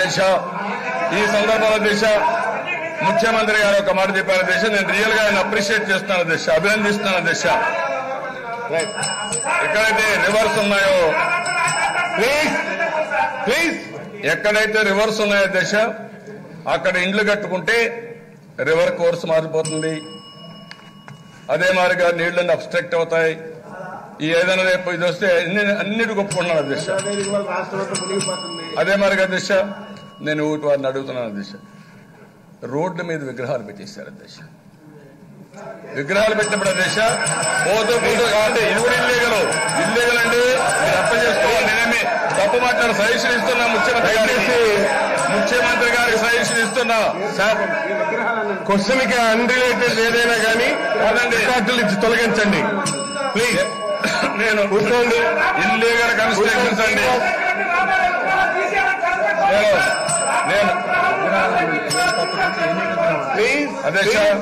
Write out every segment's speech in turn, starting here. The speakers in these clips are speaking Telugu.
దిశ ఈ సందర్భంలో దిశ ముఖ్యమంత్రి గారు ఒక మాట చెప్పారు దిశ నేను రియల్ గా ఆయన అప్రిషియేట్ చేస్తున్నాను దిశ అభినందిస్తున్నాను దిశ ఎక్కడైతే రివర్స్ ఉన్నాయో ప్లీజ్ ప్లీజ్ ఎక్కడైతే రివర్స్ ఉన్నాయో దిశ అక్కడ ఇండ్లు కట్టుకుంటే రివర్ కోర్స్ మారిపోతుంది అదే మాదిరిగా నీళ్లన్నీ అబ్స్ట్రక్ట్ అవుతాయి ఈ ఏదైనా రేపు ఇది వస్తే అన్ని అన్నిటి ఒప్పుకున్నాను దిశ అదే మరిగా దిశ నేను ఊటి వారిని అడుగుతున్నాను దిశ రోడ్ల మీద విగ్రహాలు పెట్టేశారు దిశ విగ్రహాలు పెట్టినప్పుడు దిశ పోతూ పోతూ కావండి ఇది కూడా ఇల్లీగల్ ఇల్లీగల్ అండి మీరు అర్థం చేసుకోవాలి నేనేమి తప్పు మాట్లాడి సజెషన్ ఇస్తున్నా ముఖ్యమంత్రి గారికి ముఖ్యమంత్రి గారికి సజెషన్ ఇస్తున్నా సార్ క్వశ్చన్ కి అన్రిలేటెడ్ ఏదైనా కానీ రికార్డులు ఇచ్చి తొలగించండి ప్లీజ్ నేను కూర్చోండి ఇల్లీగల్ కన్స్ట్రక్షన్స్ అండి నేను నేను ప్లీజ్ అదే సార్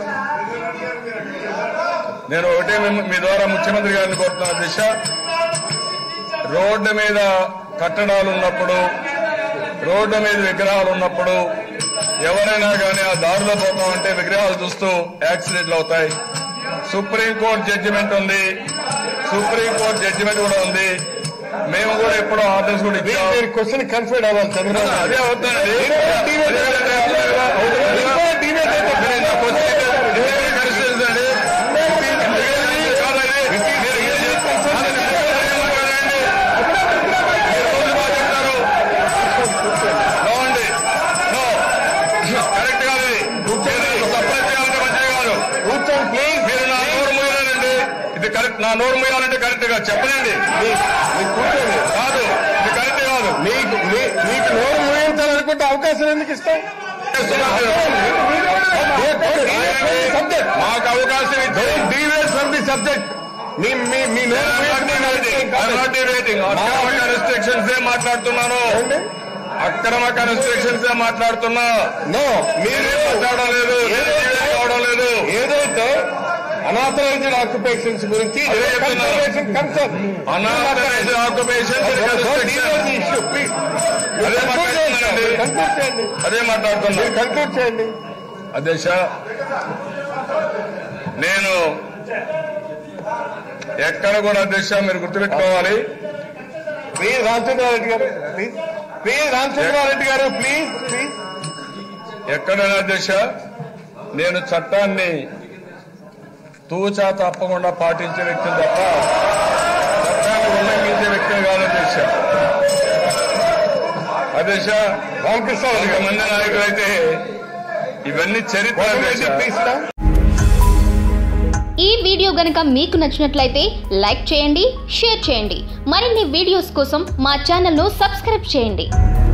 నేను ఒకటే మిమ్మ- మీ ద్వారా ముఖ్యమంత్రి గారిని కోరుతున్నా దిశ రోడ్డు మీద కట్టడాలు ఉన్నప్పుడు రోడ్డు మీద విగ్రహాలు ఉన్నప్పుడు ఎవరైనా కానీ ఆ దారిలో పోతామంటే విగ్రహాలు చూస్తూ యాక్సిడెంట్లు అవుతాయి సుప్రీంకోర్టు జడ్జిమెంట్ ఉంది సుప్రీంకోర్టు జడ్జిమెంట్ కూడా ఉంది మేము కూడా ఎప్పుడో ఆర్డర్స్ కూడా ఇచ్చాం మీరు క్వశ్చన్ కన్ఫర్డ్ అవ్వాలి చంద్రబాబు నాయుడు. అదే అవుతుందండి మీరు కూడా డిబేట్ మీరు కూడా డిబేట్ అయితే కూర్చోండి ప్లీజ్ నా నోరు మూయాలంటే కరెక్ట్ గా చెప్పనండి మీరు కూర్చోండి కాదు ఇది కరెక్ట్ కాదు మీకు మీ- మీకు నోరు మూయించాలనుకుంటే అవకాశం ఎందుకు ఇస్తాం సబ్జెక్ట్ మాకు అవకాశం ఇచ్చి డీవేట్ ఫ్రమ్ ది సబ్జెక్ట్ మీ మీ మీ నోరు మూయించమని రెస్ట్రిక్షన్స్ ఏ మాట్లాడుతున్నాను అక్రమ కన్స్ట్రక్షన్స్ ఏ మాట్లాడుతున్నా నో మీరు మీరే మాట్లాడడం లేదు ఏదైతే- మీరే కావడం లేదు ఏదైతే అనాథరైజ్డ్ ఆక్యుపేషన్స్ గురించి అదే చెప్తున్నా. Concern unauthorised occupations issue please అదే మాట్లాడుతున్నానండి. కన్క్లూడ్ చేయండి అదే మాట్లాడుతున్నా మీరు కన్క్లూడ్ చేయండి అధ్యక్ష నేను ఎక్కడ కూడా అధ్యక్ష మీరు గుర్తుపెట్టుకోవాలి ప్లీజ్ రామచంద్రారెడ్డి గారు ప్లీజ్ ప్లీజ్ రామచంద్రారెడ్డి గారు ప్లీజ్ ప్లీజ్ ఎక్కడైనా అధ్యక్ష నేను చట్టాన్ని తూచా తప్పకుండా పాటించే వ్యక్తిని తప్ప చట్టాన్ని ఉల్లంఘించే వ్యక్తిని కాదు అధ్యక్ష అధ్యక్ష రామకృష్ణారెడ్డి గారు కొంతమంది నాయకులు అయితే ఇవన్నీ చరిత్ర అధ్యక్ష ప్లీజ్ ఈ వీడియో గనుక మీకు నచ్చినట్లయితే లైక్ చేయండి షేర్ చేయండి మరిన్ని వీడియోస్ కోసం మా ఛానల్ను సబ్స్క్రైబ్ చేయండి